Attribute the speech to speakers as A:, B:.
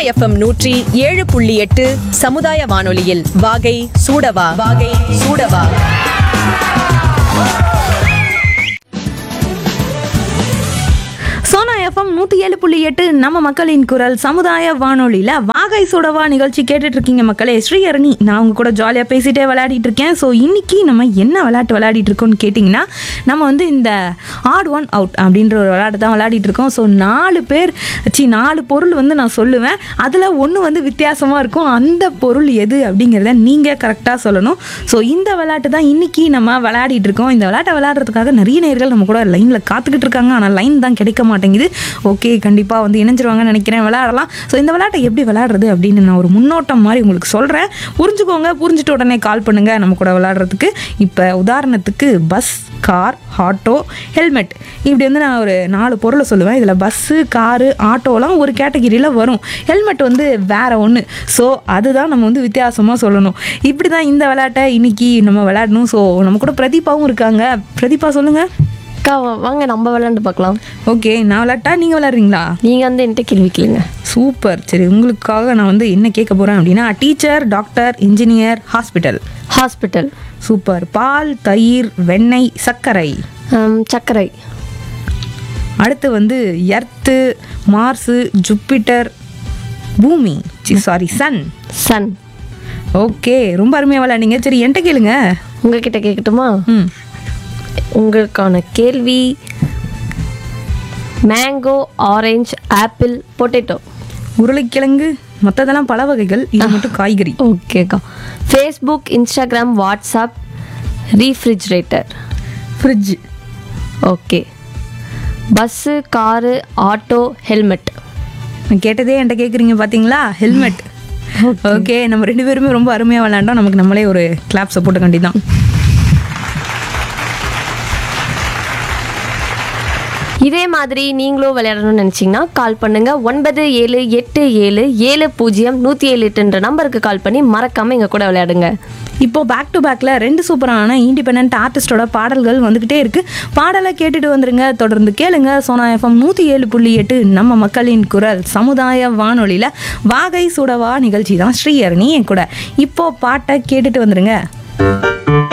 A: FM நூற்றி ஏழு புள்ளி எட்டு சமுதாய வானொலியில் வாகை சூடவா வாகை சூடவா
B: சோனா எஃப்எம் நூற்றி ஏழு புள்ளி எட்டு நம்ம மக்களின் குரல் சமுதாய வானொலியில் வாகை சுடவா நிகழ்ச்சி கேட்டுட்டு இருக்கீங்க மக்களே ஸ்ரீஹரணி நான் உங்க கூட ஜாலியாக பேசிட்டே விளையாடிட்டு இருக்கேன் ஸோ இன்னைக்கு நம்ம என்ன விளையாட்டு விளையாடிட்டு இருக்கோம்னு கேட்டிங்கன்னா நம்ம வந்து இந்த ஆட் ஒன் அவுட் அப்படின்ற ஒரு விளையாட்டு தான் விளையாடிட்டு இருக்கோம் ஸோ நாலு பேர் சி நாலு பொருள் வந்து நான் சொல்லுவேன் அதில் ஒன்று வந்து வித்தியாசமாக இருக்கும் அந்த பொருள் எது அப்படிங்கிறத நீங்கள் கரெக்டாக சொல்லணும் ஸோ இந்த விளையாட்டு தான் இன்னைக்கு நம்ம விளையாடிட்டு இருக்கோம் இந்த விளையாட்டை விளையாடுறதுக்காக நிறைய நேர்கள் நம்ம கூட லைனில் காத்துக்கிட்டு இருக்காங்க ஆனால் லைன் தான் கிடைக்க மாட்டேங்குது ஓகே கண்டிப்பாக வந்து இணைஞ்சிருவாங்கன்னு நினைக்கிறேன் விளையாடலாம் ஸோ இந்த விளையாட்டை எப்படி விளையாடுறது அப்படின்னு நான் ஒரு முன்னோட்டம் மாதிரி உங்களுக்கு சொல்கிறேன் புரிஞ்சுக்கோங்க புரிஞ்சுட்டு உடனே கால் பண்ணுங்கள் நம்ம கூட விளையாடுறதுக்கு இப்போ உதாரணத்துக்கு பஸ் கார் ஆட்டோ ஹெல்மெட் இப்படி வந்து நான் ஒரு நாலு பொருளை சொல்லுவேன் இதில் பஸ்ஸு காரு ஆட்டோலாம் ஒரு கேட்டகிரியில் வரும் ஹெல்மெட் வந்து வேற ஒன்று ஸோ அதுதான் நம்ம வந்து வித்தியாசமாக சொல்லணும் இப்படி தான் இந்த விளையாட்டை இன்னைக்கு நம்ம விளையாடணும் ஸோ நம்ம கூட பிரதீபாவும் இருக்காங்க பிரதீபா சொல்லுங்கள்
C: அக்கா வா- வாங்க நம்ம விளையாண்டு பார்க்கலாம்
B: ஓகே நான் விளையாட்டா நீங்கள் விளையாடுறீங்களா
C: நீங்கள் வந்து என்கிட்ட கேள்வி கேளுங்க
B: சூப்பர் சரி உங்களுக்காக நான் வந்து என்ன கேட்க போகிறேன் அப்படின்னா teacher doctor engineer hospital
C: hospital
B: super பால் தயிர் வெண்ணெய் சர்க்கரை
C: சர்க்கரை
B: அடுத்து வந்து எர்த்து மார்ஸு ஜூப்பிட்டர் பூமி சாரி சன்
C: சன்
B: ஓகே ரொம்ப அருமையாக விளையாடுங்க சரி என்கிட்ட கேளுங்க
C: உங்ககிட்ட கேட்கட்டுமா
B: ம்
C: உங்களுக்கான கேள்வி மேங்கோ ஆரஞ்சு ஆப்பிள் பொட்டேட்டோ
B: உருளைக்கிழங்கு மற்றதெல்லாம் பல வகைகள் இது மட்டும் காய்கறி
C: ஓகேக்கா Facebook Instagram WhatsApp refrigerator
B: fridge
C: okay bus car auto helmet
B: நான் கேட்டதே என்கிட்ட கேட்குறீங்க பார்த்தீங்களா ஹெல்மெட் ஓகே நம்ம ரெண்டு பேருமே ரொம்ப அருமையாக விளையாண்டோம் நமக்கு நம்மளே ஒரு கிளாப்ஸை போட்ட கண்டி தான்
C: இதே மாதிரி நீங்களும் விளையாடணும்னு நினச்சிங்கன்னா கால் பண்ணுங்க ஒன்பது ஏழு எட்டு ஏழு ஏழு பூஜ்ஜியம் நூற்றி ஏழு எட்டுன்ற நம்பருக்கு கால் பண்ணி மறக்காமல் எங்கள் கூட விளையாடுங்க
B: இப்போ பேக் டு பேக்கில் ரெண்டு சூப்பரான இண்டிபெண்ட் ஆர்டிஸ்டோட பாடல்கள் வந்துக்கிட்டே இருக்கு பாடலை கேட்டுட்டு வந்துருங்க தொடர்ந்து கேளுங்க சோனா எஃப்எம் நூற்றி ஏழு புள்ளி எட்டு நம்ம மக்களின் குரல் சமுதாய வானொலியில் வாகை சுடவா நிகழ்ச்சி தான் ஸ்ரீஹரணி என் கூட இப்போ பாட்டை கேட்டுட்டு வந்துருங்க